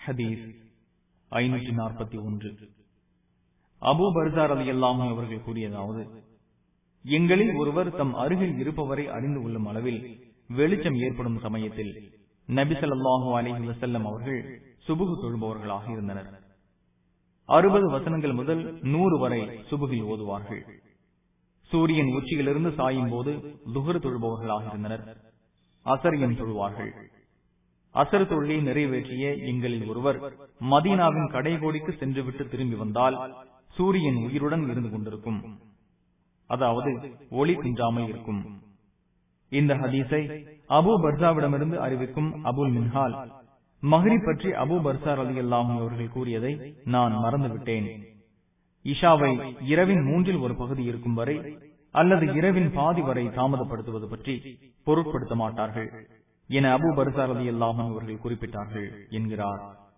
ஹதீஸ் ஐநூற்றி நாற்பத்தி ஒன்று அபு பர்சார் அலி அல்லாஹும் அவர்கள் கூறியதாவது எங்களில் ஒருவர் தம் அருகில் இருப்பவரை அறிந்து கொள்ளும் அளவில் வெளிச்சம் ஏற்படும் சமயத்தில் நபிசல்லாஹூ அலிஹி வசல்லம் அவர்கள் சுபுகு தொழுபவர்களாக இருந்தனர் அறுபது வசனங்கள் முதல் நூறு வரை சுபுகில் ஓதுவார்கள் சூரியன் உச்சியிலிருந்து சாயும் போது துகர் தொழுபவர்களாக இருந்தனர் அசரியம் தொழுவார்கள் அசர் தொழிலை நிறைவேற்றிய எங்களில் ஒருவர் மதீனாவின் கடைகோடிக்கு சென்றுவிட்டு திரும்பி வந்தால் சூரியன் உயிருடன் இருந்து கொண்டிருக்கும் அதாவது ஒளி குன்றாமல் இருக்கும் இந்த ஹதீஸை அபு பர்சாவிடமிருந்து அறிவிக்கும் அபுல் மின்ஹால் மஹரி பற்றி அபு பர்சார் அலி அல்லாஹும் அவர்கள் கூறியதை நான் மறந்துவிட்டேன் இஷாவை இரவின் மூன்றில் ஒரு பகுதி இருக்கும் வரை அல்லது இரவின் பாதி வரை தாமதப்படுத்துவது பற்றி பொருட்படுத்த மாட்டார்கள் என அபு பர்சார் அலி அல்லாஹும் அவர்கள் குறிப்பிட்டார்கள் என்கிறார்